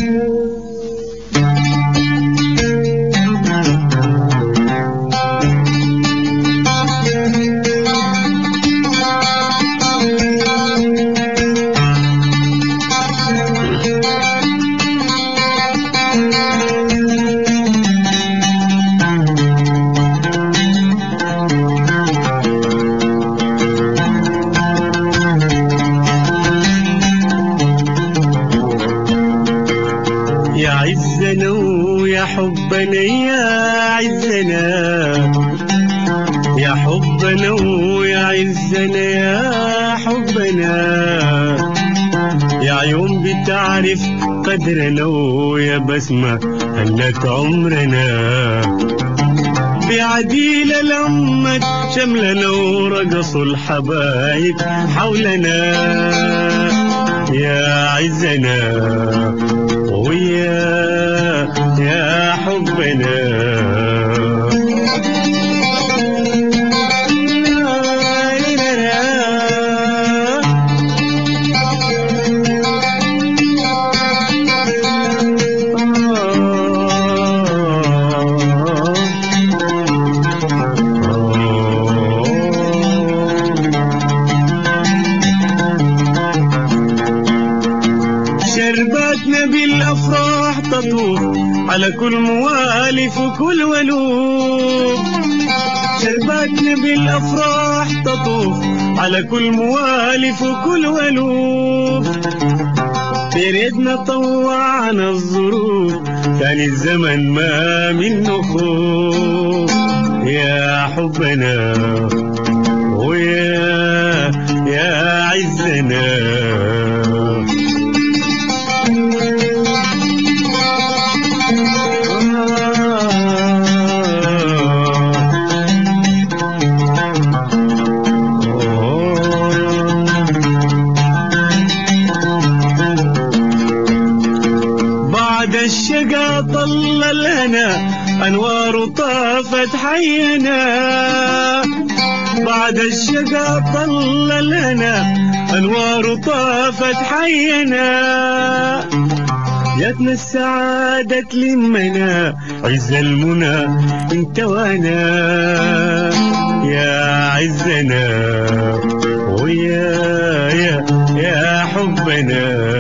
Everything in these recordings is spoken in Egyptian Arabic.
يا عزنا ويا حبنا يا عزنا يا حبنا ويا عزنا يا حبنا يا عيون بتعرف قدرنا ويا بسمة هلت عمرنا بعديلة لمت شملنا ورقصوا الحبايب حولنا يا عزنا ويا يا حبنا شرباتنا بالافراح تطوف على كل موالف وكل ولوف شرباتنا بالافراح تطوف على كل موالف وكل ولوف بيريدنا طوعنا الظروف ثاني الزمن ما منه خوف يا حبنا ويا يا عزنا بعد الشقا طل الهنا انوار طافت حينا بعد الشقا طل الهنا انوار طافت حينا جاتنا السعادة تلمنا عز المنى انت وانا يا عزنا ويا يا يا حبنا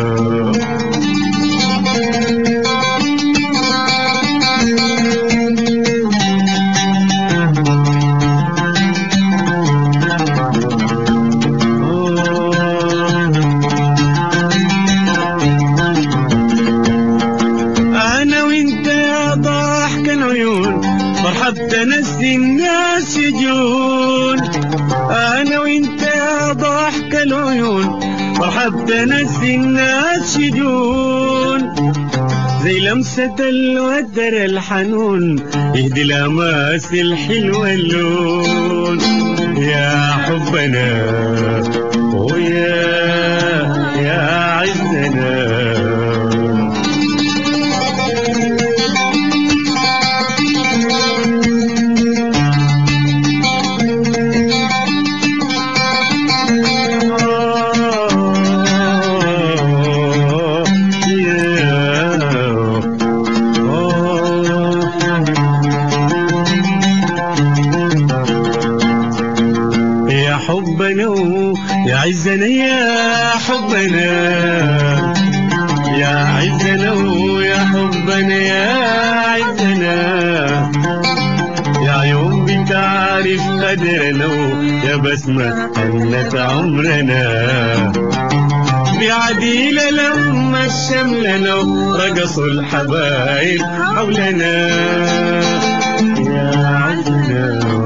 أنا وأنت يا ضحك العيون فرحة تنسي الناس شجون أنا وأنت يا ضحك العيون فرحة تنسي الناس شجون زي لمسة الودر الحنون يهدي الأماس الحلوة اللون يا حبنا ويا يا عزنا يا حبنا يا عزنا يا حبنا يا عزنا يا حبنا يا عزنا يا عيون بتعرف قدرنا يا بسمة هنت عمرنا بعديلة لما الشملنا رقصوا الحبايب حولنا يا عزنا